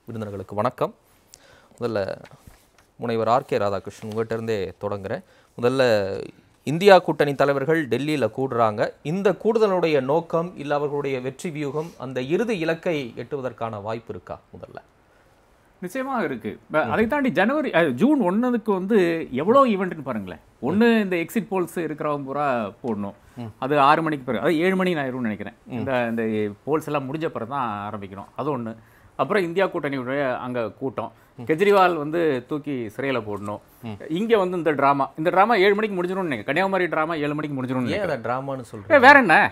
விருந்தினர்களுக்கு வணக்கம் முதல்ல முனைவர் ஆர் கே ராதாகிருஷ்ணன் உங்கள்கிட்ட இருந்தே தொடங்குறேன் முதல்ல இந்தியா கூட்டணி தலைவர்கள் டெல்லியில் கூடுறாங்க இந்த கூடுதலுடைய நோக்கம் இல்லை அவர்களுடைய வெற்றி வியூகம் அந்த இறுதி இலக்கை எட்டுவதற்கான வாய்ப்பு இருக்கா முதல்ல நிச்சயமாக இருக்கு ப- அதை தாண்டி ஜனவரி அஹ், ஜூன் ஒன்னுக்கு வந்து எவ்வளோ ஈவெண்ட்னு பாருங்களேன் ஒன்று இந்த எக்ஸிட் போல்ஸ் இருக்கிறவங்க பூரா போடணும் அது ஆறு மணிக்கு பிறகு அது ஏழு மணி ஆயிரும்னு நினைக்கிறேன் இந்த இந்த போல்ஸ் எல்லாம் முடிஞ்ச பிறகு தான் ஆரம்பிக்கணும் அது ஒன்று அப்புறம் இந்தியா கூட்டணியுடைய அங்கே கூட்டம் கெஜ்ரிவால் வந்து தூக்கி சிறையில் போடணும் இங்கே வந்து இந்த ட்ராமா இந்த ட்ராமா ஏழு மணிக்கு முடிஞ்சிடும்னு நினைக்கிறேன் கன்னியாகுமரி ட்ராமா ஏழு மணிக்கு முடிஞ்சிடும்னு ஏன் அதை ட்ராமான்னு ஏ, சொல்கிறேன் வேற என்ன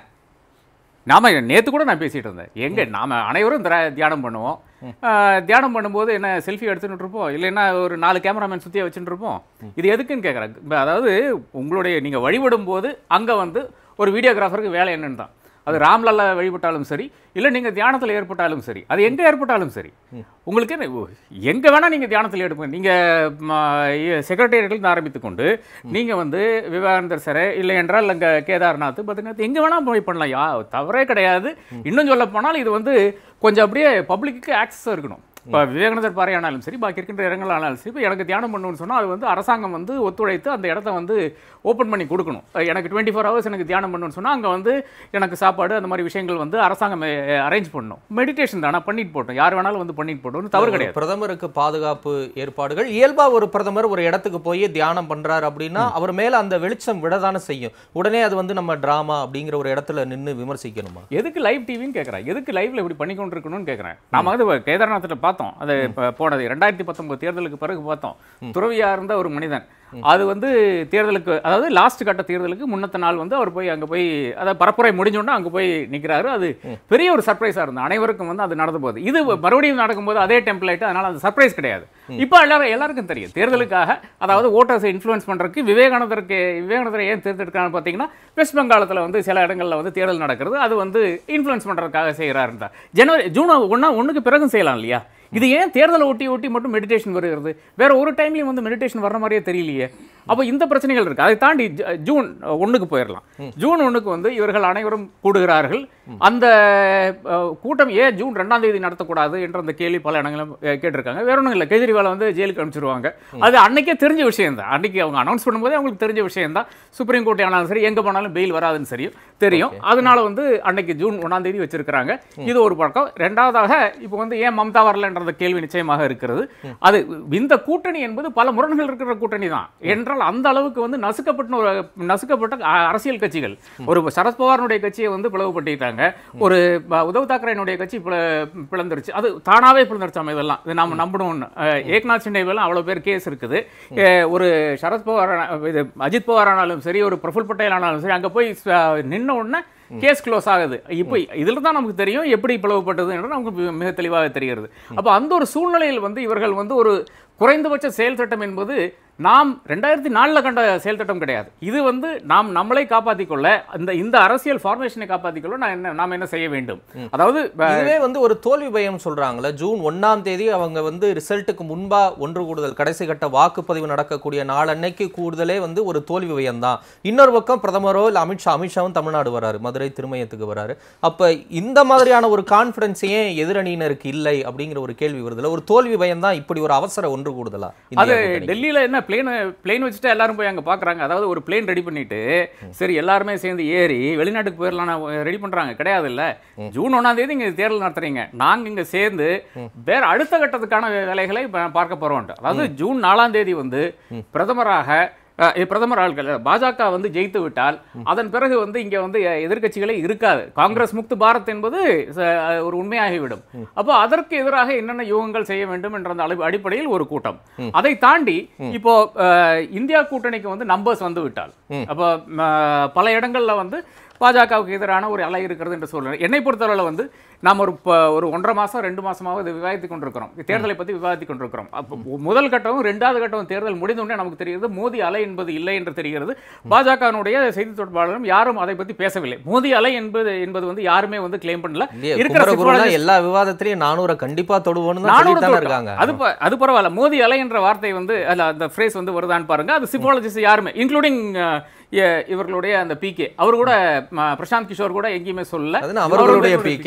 நாம நேத்து கூட நான் பேசிட்டு இருந்தேன் எங்க நாம அனைவரும் திரா- தியானம் பண்ணுவோம் ஆஹ், தியானம் பண்ணும்போது என்ன செல்ஃபி எடுத்துட்டு இருப்போம் இல்லைன்னா ஒரு நாலு கேமராமேன் சுத்தியே வச்சுட்டு இருப்போம் இது எதுக்குன்னு கேட்குறேன் அதாவது உங்களுடைய நீங்க வழிபடும் போது அங்க வந்து ஒரு வீடியோகிராஃபருக்கு வேலை என்னன்னு தான் அது ராம்லல்லா வழிபட்டாலும் சரி இல்லை நீங்கள் தியானத்தில் ஏற்பட்டாலும் சரி அது எங்கே ஏற்பட்டாலும் சரி உங்களுக்கு என்ன ஓ, எங்க வேணா நீங்க தியானத்தில் எடுப்பீங்க நீங்கள் செக்ரட்டேரியட்லேருந்து ஆரம்பித்து கொண்டு நீங்க வந்து விவேகானந்தர் சிறை இல்லை என்றால் அங்கே கேதார்நாத் பத்ரிநாத் எங்க வேணா போய் பண்ணலாம் யா தவறே கிடையாது இன்னும் சொல்ல போனால் இது வந்து கொஞ்சம் அப்படியே பப்ளிக்கு ஆக்சஸ் இருக்கணும் இப்போ விவேகானந்தர் பாறை ஆனாலும் சரி பாக்கி இருக்கின்ற இடங்கள் ஆனாலும் சரி இப்போ எனக்கு தியானம் பண்ணணும்னு சொன்னால் அது வந்து அரசாங்கம் வந்து ஒத்துழைத்து அந்த இடத்த வந்து ஓப்பன் பண்ணி கொடுக்கணும் அஹ் எனக்கு டுவெண்ட்டி ஃபோர் ஹவர்ஸ் எனக்கு தியானம் பண்ணணும்னு சொன்னால் அங்கே வந்து எனக்கு சாப்பாடு அந்த மாதிரி விஷயங்கள் வந்து அரசாங்கம் அரேஞ்ச் பண்ணணும் மெடிடேஷன் தானே பண்ணிட்டு போட்டோம் யார் வேணாலும் வந்து பண்ணிட்டு போட்டோம் தவறு கிடையாது பிரதமருக்கு பாதுகாப்பு ஏற்பாடுகள் இயல்பா ஒரு பிரதமர் ஒரு இடத்துக்கு போய் தியானம் பண்றாரு அப்படின்னா அவர் மேல அந்த வெளிச்சம் விடதானே செய்யும் உடனே அது வந்து நம்ம டிராமா அப்படிங்கிற ஒரு இடத்துல நின்னு விமர்சிக்கணுமா எதுக்கு லைவ் டிவின்னு கேட்குறேன் எதுக்கு லைவ்ல இப்படி பண்ணி கொண்டு இருக்கணும்னு கேட்குறேன் நாம வந்து கேதார்நாத்தில் பார்த்தோம் அது இப்ப போனது ரெண்டாயிரத்தி பத்தொன்பது தேர்தலுக்கு பிறகு பார்த்தோம் துறவியா இருந்த ஒரு மனிதன் அது வந்து தேர்தலுக்கு அதாவது லாஸ்ட் கட்ட தேர்தலுக்கு முன்னத்த நாள் வந்து அவர் போய் அங்க போய் அதாவது பரப்புரை முடிஞ்சோன்னா அங்க போய் நிக்கிறாரு அது பெரிய ஒரு சர்ப்ரைஸா இருந்தது அனைவருக்கும் வந்து அது நடந்து போகுது இது மறுபடியும் நடக்கும்போது அதே டெம்ப்ளேட் அதனால அது சர்ப்ரைஸ் கிடையாது இப்போ எல்லாரும் எல்லாருக்கும் தெரியும் தேர்தலுக்காக அதாவது ஓட்டர்ஸை இன்ஃப்ளூயன்ஸ் பண்றதுக்கு விவேகானந்தருக்கு விவேகானந்தரை ஏன் தேர்ந்தெடுக்கிறான்னு பார்த்தீங்கன்னா வெஸ்ட் பெங்காலத்தில் வந்து சில இடங்கள்ல வந்து தேர்தல் நடக்கிறது அது வந்து இன்ஃப்ளூயன்ஸ் பண்றதுக்காக செய்கிறாருந்தா ஜனவரி ஜூன் ஒன்றா ஒண்ணுக்கு பிறகும் செய்யலாம் இல்லையா இது ஏன் தேர்தலை ஒட்டி ஒட்டி மட்டும் மெடிடேஷன் வருகிறது வேற ஒரு டைம்லயும் வந்து மெடிடேஷன் வர்ற மாதிரியே தெரியலையே அப்போ இந்த பிரச்சனைகள் இருக்கு அதை தாண்டி ஜ- ஜூன் ஒண்ணுக்கு போயிடலாம் ஜூன் ஒண்ணுக்கு வந்து இவர்கள் அனைவரும் கூடுகிறார்கள் அந்த அஹ், கூட்டம் ஏன் ஜூன் ரெண்டாம் தேதி நடத்தக்கூடாது என்ற அந்த கேள்வி பல இடங்களும் அஹ், கேட்டிருக்காங்க வேற ஒன்றும் இல்லை கெஜ்ரிவாலை வந்து ஜெயிலுக்கு அனுப்பிச்சிருவாங்க அது அன்னைக்கே தெரிஞ்ச விஷயம் தான் அன்னைக்கு அவங்க அனௌன்ஸ் பண்ணும்போதே அவங்களுக்கு தெரிஞ்ச விஷயம் தான் சுப்ரீம் கோர்ட் ஆனாலும் சரி எங்க போனாலும் பெயில் வராதுன்னு சரி தெரியும் அதனால வந்து அன்னைக்கு ஜூன் ஒன்றாம் தேதி வச்சிருக்கிறாங்க இது ஒரு பழக்கம் ரெண்டாவதாக இப்போ வந்து ஏன் மம்தா வரலன்ற கேள்வி நிச்சயமாக இருக்கிறது அது இந்த கூட்டணி என்பது பல முரண்கள் இருக்கிற கூட்டணி தான் என்றால் அந்த அளவுக்கு வந்து நசுக்கப்பட்ட ஒரு நசுக்கப்பட்ட அ- அரசியல் கட்சிகள் ஒரு சரத்பவாரனுடைய கட்சியை வந்து பிளவுபடுத்திட்டாங்க ஒரு ப- உத்தவ் தாக்கரேனுடைய கட்சி பிள- பிளந்துருச்சு அது தானாவே பிளந்துருச்சாம இதெல்லாம் இது நாம நம்பணும் ஏக்நாத் சிண்டேவெல்லாம் அவ்வளவு பேர் கேஸ் இருக்குது அஹ் ஒரு சரத்பவார் ஆனா- இது அஜித் பவார் ஆனாலும் சரி ஒரு பிரஃபுல் பட்டேல் ஆனாலும் சரி அங்க போய் ச- நின்ன உடனே கேஸ் க்ளோஸ் ஆகுது இப்போ இதில் தான் நமக்கு தெரியும் எப்படி பிளவுபட்டது என்று நமக்கு மிக- மிக தெளிவாக தெரிகிறது அப்போ அந்த ஒரு சூழ்நிலையில் வந்து இவர்கள் வந்து ஒரு குறைந்தபட்ச செயல் திட்டம் என்பது நாம் ரெண்டாயிரத்தி நாலில் கண்ட செயல் திட்டம் கிடையாது இது வந்து நாம் நம்மளை காப்பாற்றிக் கொள்ள இந்த இந்த அரசியல் ஃபார்மேஷனை காப்பாற்றிக் கொள்ள நான் என்ன நாம் என்ன செய்ய வேண்டும் அதாவது ப- இதுவே வந்து ஒரு தோல்வி பயம் சொல்றாங்கல்ல ஜூன் ஒண்ணாம் தேதி அவங்க வந்து ரிசல்ட்டுக்கு முன்பா ஒன்று கூடுதல் கடைசி கட்ட வாக்குப்பதிவு நடக்கக்கூடிய நாளன்னைக்கு கூடுதலே வந்து ஒரு தோல்வி பயம் தான் இன்னொரு பக்கம் பிரதமரோ இல்ல அமித்ஷா அமித்ஷாவும் தமிழ்நாடு வராரு மதுரை திருமயத்துக்கு வராரு அப்ப இந்த மாதிரியான ஒரு கான்பிடன்ஸ் ஏன் எதிரணியினருக்கு இல்லை அப்படிங்கிற ஒரு கேள்வி வருதுல ஒரு தோல்வி பயம் தான் இப்படி ஒரு அவசர ஒன்று கூடுதலா இந்தியா அது கூட்டணிக்கு? டெல்லியில என்ன பிளேன் பிளேன் வச்சுட்டு எல்லாரும் போய் அங்க பாக்குறாங்க அதாவது ஒரு பிளேன் ரெடி பண்ணிட்டு சரி எல்லாருமே சேர்ந்து ஏறி வெளிநாட்டுக்கு போயிடலாம் ரெடி பண்றாங்க கிடையாது இல்ல ஜூன் ஒண்ணாம் தேதி இங்க தேர்தல் நடத்துறீங்க நாங்க இங்க சேர்ந்து வேற அடுத்த கட்டத்துக்கான வே- வேலைகளை ப- பார்க்க போறோம் அதாவது ஜூன் நாலாம் தேதி வந்து பிரதமராக அஹ், பிரதமர் ஆட்கள் பாஜக வந்து ஜெயித்து விட்டால் அதன் பிறகு வந்து இங்க வந்து எதிர்க்கட்சிகளே இருக்காது காங்கிரஸ் முக்து பாரத் என்பது ச- ஒரு உண்மையாகிவிடும் அப்போ அதற்கு எதிராக என்னென்ன யூகங்கள் செய்ய வேண்டும் என்ற அந்த அளவு அடிப்படையில் ஒரு கூட்டம் அதை தாண்டி இப்போ அஹ், இந்தியா கூட்டணிக்கு வந்து நம்பர்ஸ் வந்து விட்டால் அப்போ ம, பல இடங்கள்ல வந்து பாஜகவுக்கு எதிரான ஒரு அலை இருக்கிறது என்று சொல்றேன் என்னை பொறுத்தவரை வந்து நாம் ஒரு ப- ஒரு ஒன்றரை மாசம் ரெண்டு மாசமாக இது விவாதித்துக் கொண்டிருக்கிறோம் தேர்தலை பத்தி விவாதித்துக் கொண்டிருக்கிறோம் அப்போ முதல் கட்டமும் ரெண்டாவது கட்டமும் தேர்தல் முடிந்த உடனே நமக்கு தெரிகிறது மோதி அலை என்பது இல்லை என்று தெரிகிறது பாஜகவினுடைய செய்தி தொடர்பாளரும் யாரும் அதை பத்தி பேசவில்லை மோதி அலை என்பது என்பது வந்து யாருமே வந்து கிளைம் பண்ணல இல்லையே, இருக்கிற குமரகுருலாம் psychologists- எல்லா விவாதத்திலையும் நானூறை கண்டிப்பா தொடுவோம்னு தான் நானூறு சொல்லிட்டு தானே தொட்டோம். இருக்காங்க அது ப- அது பரவாயில்ல மோதி அலை என்ற வார்த்தை வந்து அல்ல அந்த ஃப்ரேஸ் வந்து வருதான்னு பாருங்க அது சிப்பாலஜிஸ்ட் யாருமே இன்க்ளூடிங் இவர்களுடைய அந்த பிகே அவர் கூட ம, பிரசாந்த் கிஷோர் கூட எங்கேயுமே சொல்லல அதுனா அவர்களுடைய அவர்களுடைய PK. ஆ?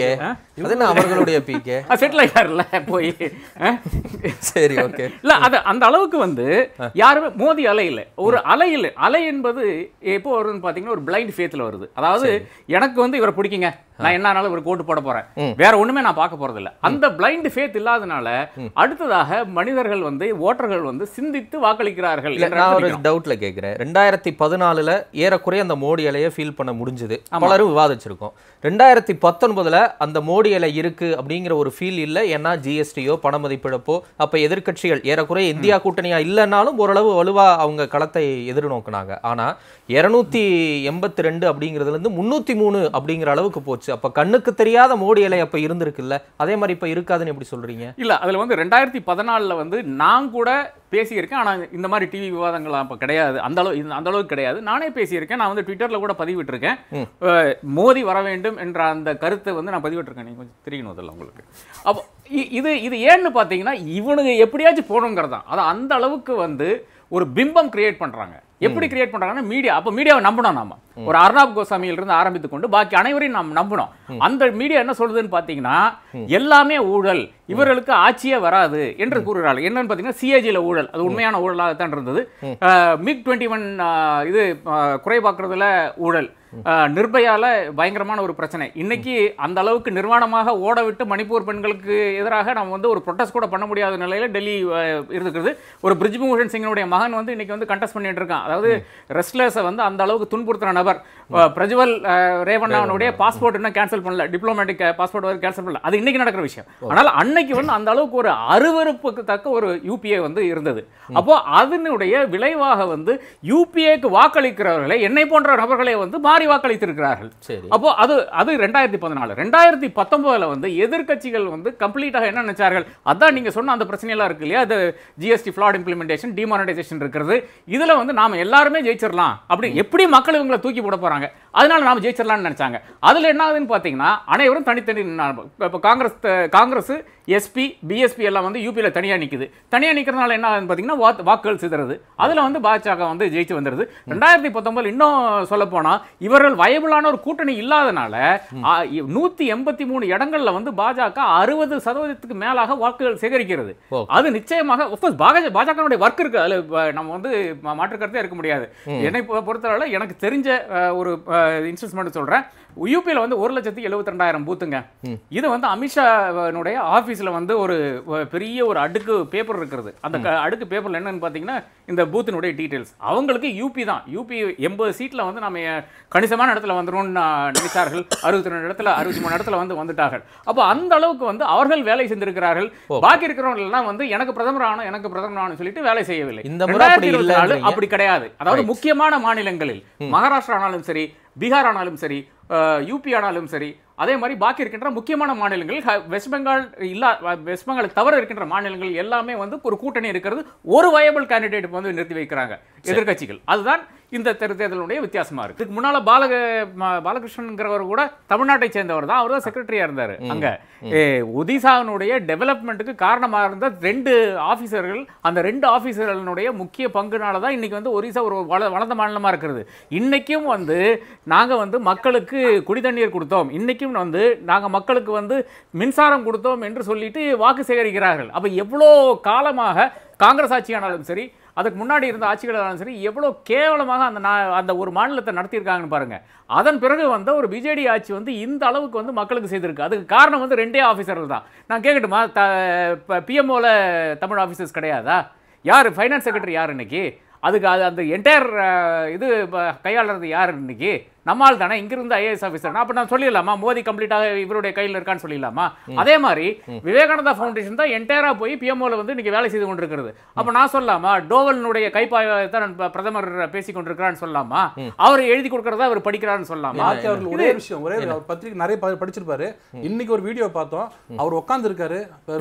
அது என்ன அவர்களுடைய பிகே செட்டில் ஆயிட்டார்ல போய் அஹ்? சரி ஓகே இல்ல அது அந்த அளவுக்கு வந்து யாருமே மோதி அலை இல்லை ஒரு அலை இல்லை அலை என்பது எப்போ வருதுன்னு பாத்தீங்கன்னா ஒரு பிளைண்ட் ஃபேத்தில் வருது அதாவது எனக்கு வந்து இவரை பிடிக்குங்க நான் என்ன ஆனாலும் இவருக்கு ஓட்டு போட போறேன் வேற ஒண்ணுமே நான் பார்க்க போறது இல்ல அந்த பிளைண்ட் ஃபேத் இல்லாதனால அடுத்ததாக மனிதர்கள் வந்து ஓட்டர்கள் வந்து சிந்தித்து வாக்களிக்கிறார்கள் இல்ல என்ற நான் ஒரு அர்த்தம் டவுட்ல கேக்குறேன் ரெண்டாயிரத்தி பதினாலுல ஏறக்குறைய அந்த மோடி அலையை ஃபீல் பண்ண முடிஞ்சது பலரும் விவாதிச்சிருக்கோம் ரெண்டாயிரத்தி பத்தொன்பதுல அந்த மோடி அலை இருக்கு அப்படிங்கிற ஒரு ஃபீல் இல்ல ஏன்னா ஜிஎஸ்டியோ பண மதிப்பிழப்போ அப்ப எதிர்க்கட்சிகள் ஏறக்குறைய இந்தியா கூட்டணியா இல்லைன்னாலும் ஓரளவு வலுவா அவங்க களத்தை எதிர்நோக்குனாங்க ஆனா இருநூத்தி எண்பத்தி ரெண்டு அப்படிங்கிறதுல இருந்து முன்னூத்தி மூணு அப்படிங்கிற அளவுக்கு போச்சு அப்ப கண்ணுக்கு தெரியாத மோடி அலை அப்ப இருந்திருக்குல்ல அதே மாதிரி இப்ப இருக்காதுன்னு எப்படி சொல்றீங்க இல்ல அதுல வந்து ரெண்டாயிரத்தி பதினாலில் வந்து நான் கூட பேசியிருக்கேன் ஆனா இந்த மாதிரி டிவி விவாதங்கள் அப்போ கிடையாது அந்த அளவு இந்த- அந்த அளவுக்கு கிடையாது நானே பேசியிருக்கேன் நான் வந்து ட்விட்டர்ல கூட பதிவிட்டிருக்கேன் அஹ், மோடி வர வேண்டும் என்ற அந்த கருத்தை வந்து நான் பதிவிட்டிருக்கேன் நீங்க கொஞ்சம் தெரியணும் அதில் உங்களுக்கு அப்போ இ- இது இது ஏன்னு பார்த்தீங்கன்னா இவனுங்க எப்படியாச்சும் போகணுங்கிறது தான் அது அந்த அளவுக்கு வந்து ஒரு பிம்பம் கிரியேட் பண்றாங்க எப்படி கிரியேட் பண்றாங்கன்னா மீடியா அப்ப மீடியாவை நம்பணும் நாம ஒரு அர்ணாப் கோசாமியில இருந்து ஆரம்பித்து கொண்டு பாக்கி அனைவரையும் நாம் நம்பணும் அந்த மீடியா என்ன சொல்லுதுன்னு பாத்தீங்கன்னா எல்லாமே ஊழல் இவர்களுக்கு ஆட்சியே வராது என்று கூறுகிறார்கள் என்னன்னு பாத்தீங்கன்னா சிஏஜில ஊழல் அது உண்மையான ஊழலாகத்தான் இருந்தது மிக் டுவெண்ட்டி ஒன் இது அஹ், குறை பார்க்கறதுல ஊழல் அஹ், நிர்பயால பயங்கரமான ஒரு பிரச்சனை இன்னைக்கு அந்த அளவுக்கு நிர்வாணமாக ஓட விட்டு மணிப்பூர் பெண்களுக்கு எதிராக நம்ம வந்து ஒரு ப்ரொட்டஸ்ட் கூட பண்ண முடியாத நிலையில டெல்லி அஹ், இருக்கிறது ஒரு பிரிஜ்மோகன் சிங்கினுடைய மகன் வந்து இன்னைக்கு வந்து கண்டெஸ்ட் பண்ணிட்டு இருக்கான் அதாவது ரெஸ்ட்லர்ஸை வந்து அந்த அளவுக்கு துன்புறுத்துற நபர் அஹ், பிரஜ்வல் அஹ், ரேவண்ணாவுடைய பாஸ்போர்ட் இன்னும் கேன்சல் பண்ணல டிப்ளமேட்டிக் பாஸ்போர்ட் வரை கேன்சல் பண்ணல அது இன்னைக்கு நடக்கிற விஷயம் ஆனால் அன்னைக்கு வந்து அந்த அளவுக்கு ஒரு அருவருப்புக்கு தக்க ஒரு யூபிஏ வந்து இருந்தது அப்போ அதனுடைய விளைவாக வந்து யூபிஏக்கு வாக்களிக்கிறவர்களை என்னை போன்ற நபர்களை வந்து மாறி வாக்களித்திருக்கிறார்கள் சரி அப்போ அது அது ரெண்டாயிரத்தி பதினாலு ரெண்டாயிரத்தி பத்தொன்பதுல வந்து எதிர்க்கட்சிகள் வந்து கம்ப்ளீட்டாக என்ன நினைச்சார்கள் அதான் நீங்க சொன்ன அந்த பிரச்சனையெல்லாம் இருக்கு இல்லையா அது ஜிஎஸ்டி ஃபிளாட் இம்ப்ளிமெண்டேஷன் டிமானிட்டைசேஷன் இருக்கிறது இதுல வந்து நாம எல்லாருமே ஜெயிச்சிடலாம் அப்படி எப்படி மக்கள் இவங்களை தூக்கி போட போறாங்க அதனால நாம ஜெயிச்சிடலாம்னு நினைச்சாங்க அதுல என்ன ஆகுதுன்னு பாத்தீங்கன்னா அனைவரும் தனித்தனி நின்னாங்க. இப்ப இப்ப காங்கிரஸ் காங்கிரஸ் எஸ்பி பிஎஸ்பி எல்லாம் வந்து யூபியில தனியா நிக்குது தனியா நிக்கிறதுனால என்ன ஆகுதுன்னு பாத்தீங்கன்னா வாக்கு- வாக்குகள் சிதறது அதுல வந்து பாஜக வந்து ஜெயிச்சு வந்துருது ரெண்டாயிரத்தி பத்தொன்பது இன்னும் சொல்ல போனா இவர்கள் வயபிளான ஒரு கூட்டணி இல்லாதனால ஆ, இ- நூத்தி எண்பத்தி மூணு இடங்கள்ல வந்து பாஜக அறுபது சதவீதத்துக்கு மேலாக வாக்குகள் சேகரிக்கிறது ஓ. அது நிச்சயமாக ஒஃப்கோர்ஸ் பாஜக பாஜக ஒர்க் இருக்கு அதுல ப- நம்ம வந்து ம- மாற்று கருத்தே இருக்க முடியாது என்னை பொ- பொறுத்தவரை எனக்கு தெரிஞ்ச அஹ், ஒரு இன்ஸ்டன்ஸ் மட்டும் சொல்றேன் யூபியில் வந்து ஒரு லட்சத்தி எழுபத்தி ரெண்டாயிரம் பூத்துங்க இது வந்து அமித்ஷானுடைய ஆபீஸ்ல வந்து ஒரு அஹ், பெரிய ஒரு அடுக்கு பேப்பர் இருக்கிறது அந்த க- அடுக்கு பேப்பர்ல என்னன்னு பாத்தீங்கன்னா இந்த பூத்தினுடைய டீடைல்ஸ் அவங்களுக்கு யூபி தான் யூபி எண்பது சீட்ல வந்து நம்ம அஹ், கணிசமான இடத்துல வந்துரும்னு நான் நினைச்சார்கள் அறுபத்தி ரெண்டு இடத்துல அறுபத்தி மூணு இடத்துல வந்து வந்துட்டார்கள் அப்போ அந்த அளவுக்கு வந்து அவர்கள் வேலை செஞ்சிருக்கிறார்கள் பாக்கி இருக்கிறவங்க எல்லாம் வந்து எனக்கு பிரதமர் ஆகணும் எனக்கு பிரதமர் ஆகணும் சொல்லிட்டு வேலை செய்யவில்லை இந்த முறை அப்படி 2024 இல்லைன்றீங்க. அப்படி கிடையாது அதாவது முக்கியமான மாநிலங்களில் மகாராஷ்டிரா ஆனாலும் சரி பீகார் ஆனாலும் சரி அஹ், யூபி ஆனாலும் சரி அதே மாதிரி பாக்கி இருக்கின்ற முக்கியமான மாநிலங்கள் ஹ- வெஸ்ட் பெங்கால் இல்லா வெஸ்ட் பெங்கால் தவிர இருக்கின்ற மாநிலங்கள் எல்லாமே வந்து ஒரு கூட்டணி இருக்கிறது ஒரு வயபிள் கேண்டிடேட் வந்து நிறுத்தி வைக்கிறாங்க எதிர்க்கட்சிகள் அதுதான் இந்த தெரு தேர்தலுடைய வித்தியாசமா இருக்கு இதுக்கு முன்னால பாலக ம- பாலகிருஷ்ணன்ங்கிறவர் கூட தமிழ்நாட்டை சேர்ந்தவர் தான் அவர் தான் செக்ரட்டரியா இருந்தாரு அங்க ஏ, ஒடிசாவினுடைய டெவலப்மெண்ட்டுக்கு காரணமா இருந்த ரெண்டு ஆபீசர்கள் அந்த ரெண்டு ஆபீசர்களுடைய முக்கிய பங்குனால தான் இன்னைக்கு வந்து ஒரிசா ஒரு வள வளர்ந்த மாநிலமா இருக்கிறது இன்னைக்கும் வந்து நாங்க வந்து மக்களுக்கு குடிதண்ணீர் கொடுத்தோம் இன்னைக்கும் வந்து நாங்க மக்களுக்கு வந்து மின்சாரம் கொடுத்தோம் என்று சொல்லிட்டு வாக்கு சேகரிக்கிறார்கள் அப்ப எவ்வளோ காலமாக காங்கிரஸ் ஆட்சியானாலும் சரி அதுக்கு முன்னாடி இருந்த ஆட்சிகளாலும் சரி எவ்வளோ கேவலமாக அந்த நா- அந்த ஒரு மாநிலத்தை நடத்தியிருக்காங்கன்னு பாருங்க அதன் பிறகு வந்த ஒரு பிஜேடி ஆட்சி வந்து இந்த அளவுக்கு வந்து மக்களுக்கு செய்திருக்கு அதுக்கு காரணம் வந்து ரெண்டே ஆஃபீஸர்கள் தான் நான் கேட்கட்டுமா த பிஎம்ஓல தமிழ் ஆஃபீஸர்ஸ் கிடையாதா யார் ஃபைனான்ஸ் செக்ரட்டரி யார் இன்னைக்கு அதுக்கு அது அந்த என்டையர் இது ப- கையாளுறது யார் இன்னைக்கு நம்மால் தானே இங்கிருந்து ஐஏஎஸ் ஆஃபீஸர் அப்போ நான் சொல்லிடலாமா மோடி கம்ப்ளீட்டாக இவருடைய கையில் இருக்கான்னு சொல்லிடலாமா அதே மாதிரி விவேகானந்தா ஃபவுண்டேஷன் தான் என்டையரா போய் பிஎம்ஓல வந்து இன்னைக்கு வேலை செய்து கொண்டிருக்கிறது அப்போ நான் சொல்லலாமா டோவலினுடைய கைப்பாயத்தான் ப- பிரதமர் பேசி கொண்டிருக்கிறான்னு சொல்லலாமா அவர் எழுதி கொடுக்கறதா அவர் படிக்கிறான்னு சொல்லலாமா ஆர்கே அவர்கள் ஒரே விஷயம் ஒரே அவர் பத்திரிகை நிறைய ப- படிச்சிருப்பாரு இன்னைக்கு ஒரு வீடியோ பார்த்தோம் அவர் உட்காந்துருக்காரு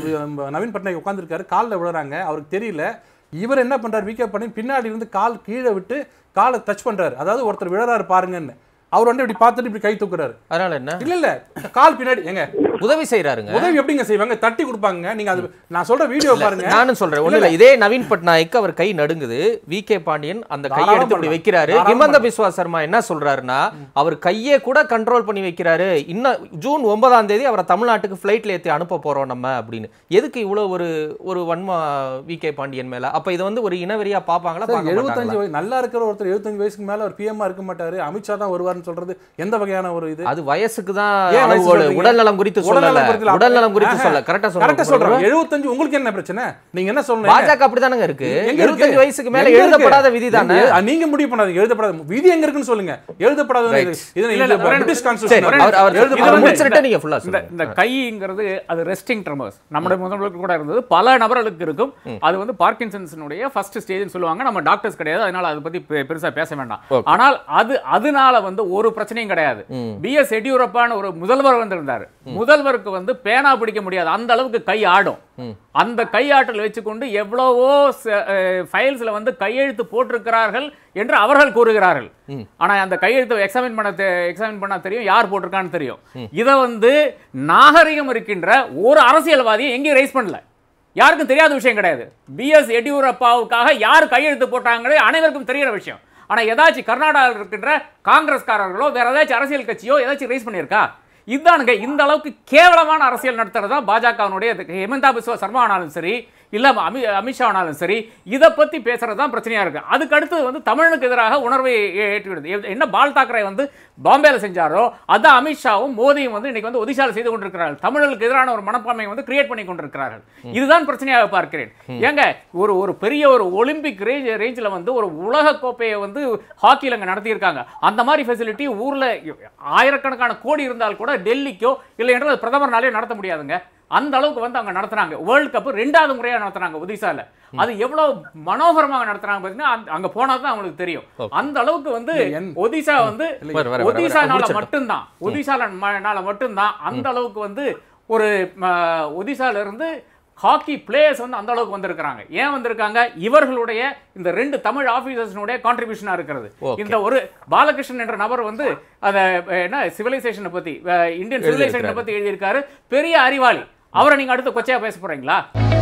நவீன் பட்நாயக் உட்காந்துருக்காரு காலில் விழுறாங்க அவருக்கு தெரியல இவர் என்ன பண்றாரு விகே பண்ணி பின்னாடி இருந்து கால் கீழே விட்டு காலை டச் பண்றாரு அதாவது ஒருத்தர் விழறாரு பாருங்கன்னு அவர் வந்து இப்படி பார்த்துட்டு இப்படி கை தூக்குறாரு அதனால என்ன இல்ல இல்ல கால் பின்னாடி ஏங்க உதவி செய்யறாருங்க உதவி எப்படிங்க செய்வாங்க தட்டி கொடுப்பாங்க நீங்க அது நான் சொல்ற வீடியோ பாருங்க நானும் சொல்றேன் ஒண்ணு இல்ல இதே நவீன் பட்நாயக் அவர் கை நடுங்குது வி கே பாண்டியன் அந்த கையை தாராளமா எடுத்து இப்படி பண்ணலாம். வைக்கிறாரு தாராளமா ஹிமந்த பிஸ்வா சர்மா என்ன சொல்றாருன்னா அவர் கையே கூட கண்ட்ரோல் பண்ணி வைக்கிறாரு இன்னும் ஜூன் ஒன்பதாம் தேதி அவரை தமிழ்நாட்டுக்கு ஃபிளைட்ல ஏத்தி அனுப்ப போறோம் நம்ம அப்படின்னு எதுக்கு இவ்வளவு ஒரு ஒரு வன்மா வி கே பாண்டியன் மேல அப்ப இது வந்து ஒரு இனவெறியா பாப்பாங்களா சார் பார்க்க எழுபத்தஞ்சு மாட்டாங்களா? வயசு நல்லா இருக்கிற ஒருத்தர் எழுபத்தஞ்சு வயசுக்கு மேல ஒரு பிஎம்ஆ இருக்க மாட்டாரு அமித்ஷா தான் வருவாருன்னு சொல்றது எந்த வகையான ஒரு இது அது வயசுக்கு தான் ஏன் வயசு அளவுகோல் சொல்றீங்க? உடல் நலம் குறித்து சொல்லல உடல்நலம் குறித்து உடல் நலம் குறித்து ஆஹா. சொல்ல கரெக்டா கரெக்டா சொல்றேன் சொல்றேன் எழுபத்தஞ்சு உங்களுக்கு என்ன பிரச்சனை நீங்க என்ன சொல்லணும் பாஜக அப்படிதானங்க இருக்கு எங்க இருக்கு? எழுபத்தஞ்சு வயசுக்கு மேல எங்க இருக்கு? எழுதப்படாத விதி தானே எங்க- அஹ் நீங்க முடிவு பண்ணாதீங்க எழுதப்படாத விதி எங்க இருக்குன்னு சொல்லுங்க எழுதப்படாத Right. இது இல்ல, இல்ல, ஒரே பிரிட்டிஷ் சரி கான்ஸ்டியூஷன் அவர் அவர் இது அவர் வந்து முடிச்சிட்டு நீங்க ஃபுல்லா இந்த சொல்லுங்க இந்த கைங்கிறது அது ரெஸ்டிங் ட்ரமர்ஸ் நம்முடைய முதல்வருக்கு கூட இருந்தது பல நபர்களுக்கு இருக்கும் அது வந்து பார்க்கின்சன்ஸினுடைய ஃபர்ஸ்ட் ஸ்டேஜ்னு சொல்லுவாங்க நம்ம டாக்டர்ஸ் கிடையாது அதனால அதை பத்தி பெ- பெருசா பேச வேண்டாம் Okay. ஆனால் அது அதனால வந்து ஒரு பிரச்சனையும் கிடையாது பி எஸ் எடியூரப்பான்னு ஒரு முதல்வர் வந்திருந்தாரு முதல்வருக்கு வந்து பேனா பிடிக்க முடியாது அந்த அளவுக்கு கை ஆடும் அந்த கையாற்றல் வச்சுக்கொண்டு எவ்வளவோ ஃபைல்ஸ்ல வந்து கையெழுத்து போட்டிருக்கிறார்கள் என்று அவர்கள் கூறுகிறார்கள் ஆனா அந்த கையெழுத்து எக்ஸாமின் பண்ண எக்ஸாமின் பண்ணா தெரியும் யார் போட்டிருக்கான்னு தெரியும் இதை வந்து நாகரிகம் இருக்கின்ற ஒரு அரசியல்வாதியை எங்கேயும் ரைஸ் பண்ணல யாருக்கும் தெரியாத விஷயம் கிடையாது பிஎஸ் எடியூரப்பாவுக்காக யார் கையெழுத்து போட்டாங்களே அனைவருக்கும் தெரிகிற விஷயம் ஆனா ஏதாச்சும் கர்நாடகாவில் இருக்கின்ற காங்கிரஸ்காரர்களோ வேற ஏதாச்சும் அரசியல் கட்சியோ ஏதாச்சும் ரைஸ் பண்ணியிருக்கா இதுதானுங்க இந்த அளவுக்கு கேவலமான அரசியல் நடத்துறது தான் பாஜகவினுடைய ஹெமந்தா பிஸ்வா சர்மா ஆனாலும் சரி இல்ல அமி அமித்ஷா ஆனாலும் சரி இதை பத்தி பேசுறது தான் பிரச்சனையா இருக்கு அதுக்கு அடுத்து வந்து தமிழனுக்கு எதிராக உணர்வை ஏ- ஏற்றிவிடுது எ- என்ன பால் தாக்கரே வந்து பாம்பேல செஞ்சாரோ அதான் அமித்ஷாவும் மோடியும் வந்து இன்னைக்கு வந்து ஒடிசால செய்து கொண்டிருக்கிறார்கள் தமிழர்களுக்கு எதிரான ஒரு மனப்பான்மையை வந்து கிரியேட் பண்ணி கொண்டிருக்கிறார்கள் இதுதான் பிரச்சனையாக பார்க்கிறேன் ஏங்க ஒரு ஒரு பெரிய ஒரு ஒலிம்பிக் ரேஞ்ச் ரேஞ்சில் வந்து ஒரு உலக கோப்பையை வந்து ஹாக்கியில் அங்கே நடத்தியிருக்காங்க அந்த மாதிரி ஃபெசிலிட்டி ஊர்ல ஆயிரக்கணக்கான கோடி இருந்தால் கூட டெல்லிக்கோ இல்லை என்றால் பிரதமர்னாலே நடத்த முடியாதுங்க அந்த அளவுக்கு வந்து அங்க நடத்துனாங்க வேர்ல்ட் கப் ரெண்டாவது முறையா நடத்துனாங்க ஒடிசால அது எவ்வளவு மனோகரமாக நடத்துறாங்க பார்த்தீங்கன்னா அந்த- அங்க போனா தான் அவங்களுக்கு தெரியும் அந்த அளவுக்கு வந்து என்- ஒடிசா வந்து வர, வர, வர, வர. ஒடிசானால முடிச்சிடட்டும். மட்டும்தான் ஒடிசால ம- நால மட்டும்தான் அந்த அளவுக்கு வந்து ஒரு ம, ஒடிசால இருந்து ஹாக்கி பிளேயர்ஸ் வந்து அந்த அளவுக்கு வந்திருக்கிறாங்க ஏன் வந்திருக்காங்க இவர்களுடைய இந்த ரெண்டு தமிழ் ஆபீசர்ஸ்னுடைய கான்ட்ரிபியூஷனா இருக்கிறது Okay. இந்த ஒரு பாலகிருஷ்ணன் என்ற நபர் வந்து அத அஹ், என்ன சிவிலைசேஷனை பத்தி இந்தியன் சிவிலைசேஷனை பத்தி எழுதியிருக்காரு பெரிய அறிவாளி அவரை நீங்க அடுத்து கொச்சையா பேச போறீங்களா